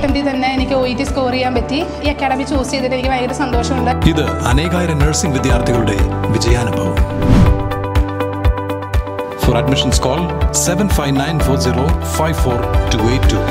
സെക്കൻഡിൽ തന്നെ എനിക്ക് ഒ ഇ ടി സ്കോർ ചെയ്യാൻ പറ്റി ഈ അക്കാഡമി ചൂസ് ചെയ്തിട്ട് എനിക്ക് ഭയങ്കര സന്തോഷമുണ്ട് ഇത് അനേകായിരം നഴ്സിംഗ് വിദ്യാർത്ഥികളുടെ വിജയാനുഭവം four admissions call seven five nine four zero five four two eight two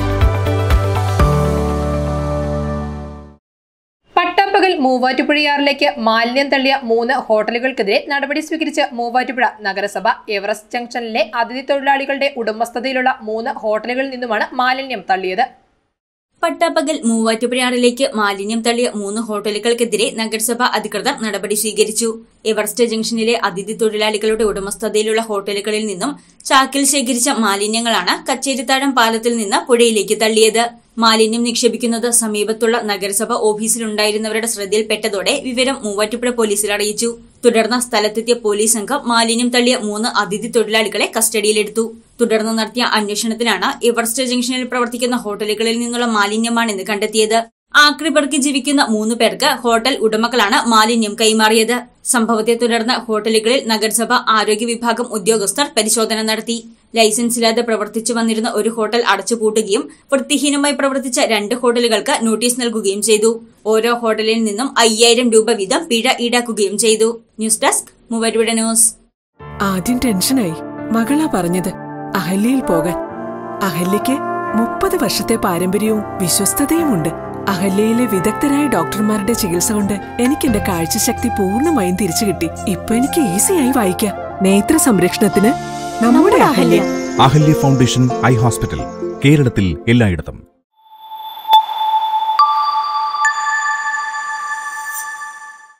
പട്ടാപ്പകൽ മൂവാറ്റുപുഴയാറിലേക്ക് മാലിന്യം തള്ളിയ മൂന്ന് ഹോട്ടലുകൾക്കെതിരെ നടപടി സ്വീകരിച്ച് മൂവാറ്റുപുഴ നഗരസഭ എവറസ്റ്റ് ജംഗ്ഷനിലെ അതിഥി തൊഴിലാളികളുടെ ഉടമസ്ഥതയിലുള്ള മൂന്ന് ഹോട്ടലുകളിൽ നിന്നുമാണ് മാലിന്യം തള്ളിയത് പട്ടാപ്പകൽ മൂവാറ്റുപുഴയാറിലേക്ക് മാലിന്യം തള്ളിയ മൂന്ന് ഹോട്ടലുകൾക്കെതിരെ നഗരസഭ അധികൃതർ നടപടി സ്വീകരിച്ചു എവറസ്റ്റ് ജംഗ്ഷനിലെ അതിഥി തൊഴിലാളികളുടെ ഉടമസ്ഥതയിലുള്ള ഹോട്ടലുകളിൽ നിന്നും ചാക്കിൽ ശേഖരിച്ച മാലിന്യങ്ങളാണ് കച്ചേരിത്താഴം പാലത്തിൽ നിന്ന് പുഴയിലേക്ക് തള്ളിയത് മാലിന്യം നിക്ഷേപിക്കുന്നത് സമീപത്തുള്ള നഗരസഭ ഓഫീസിലുണ്ടായിരുന്നവരുടെ ശ്രദ്ധയിൽപ്പെട്ടതോടെ വിവരം മൂവാറ്റുപുഴ പോലീസിൽ അറിയിച്ചു തുടർന്ന് സ്ഥലത്തെത്തിയ പോലീസ് സംഘം മാലിന്യം തള്ളിയ മൂന്ന് അതിഥി തൊഴിലാളികളെ കസ്റ്റഡിയിലെടുത്തു തുടർന്ന് നടത്തിയ അന്വേഷണത്തിലാണ് എവറസ്റ്റ് ജംഗ്ഷനിൽ പ്രവർത്തിക്കുന്ന ഹോട്ടലുകളിൽ നിന്നുള്ള മാലിന്യമാണെന്ന് കണ്ടെത്തിയത് ആക്രിപെറുക്കി ജീവിക്കുന്ന മൂന്ന് പേർക്ക് ഹോട്ടൽ ഉടമകളാണ് മാലിന്യം കൈമാറിയത് സംഭവത്തെ തുടർന്ന് ഹോട്ടലുകളിൽ നഗരസഭ ആരോഗ്യ വിഭാഗം ഉദ്യോഗസ്ഥർ പരിശോധന നടത്തി ലൈസൻസില്ലാതെ പ്രവർത്തിച്ചു വന്നിരുന്ന ഒരു ഹോട്ടൽ അടച്ചുപൂട്ടുകയും വൃത്തിഹീനമായി പ്രവർത്തിച്ച രണ്ട് ഹോട്ടലുകൾക്ക് നോട്ടീസ് നൽകുകയും ചെയ്തു ഓരോ ഹോട്ടലിൽ നിന്നും അയ്യായിരം രൂപ വീതം പിഴ ഈടാക്കുകയും ചെയ്തു ന്യൂസ് ഡെസ്ക് മൂവാറ്റുപുഴ ന്യൂസ് ആദ്യം ടെൻഷനായി മകളാ പറഞ്ഞത് അഹല്യയിൽ പോകാൻ അഹല്യയ്ക്ക് മുപ്പത് വർഷത്തെ പാരമ്പര്യവും വിശ്വസ്തതയുമുണ്ട് അഹല്യയിലെ വിദഗ്ധരായ ഡോക്ടർമാരുടെ ചികിത്സ കൊണ്ട് എനിക്ക് എന്റെ കാഴ്ചശക്തി പൂർണ്ണമായും തിരിച്ചു കിട്ടി ഇപ്പൊ എനിക്ക് ഈസിയായി വായിക്കാം നേത്ര സംരക്ഷണത്തിന് നമ്മുടെ Ahalya Ahalya foundation eye hospital കേരളത്തിൽ എല്ലായിടത്തും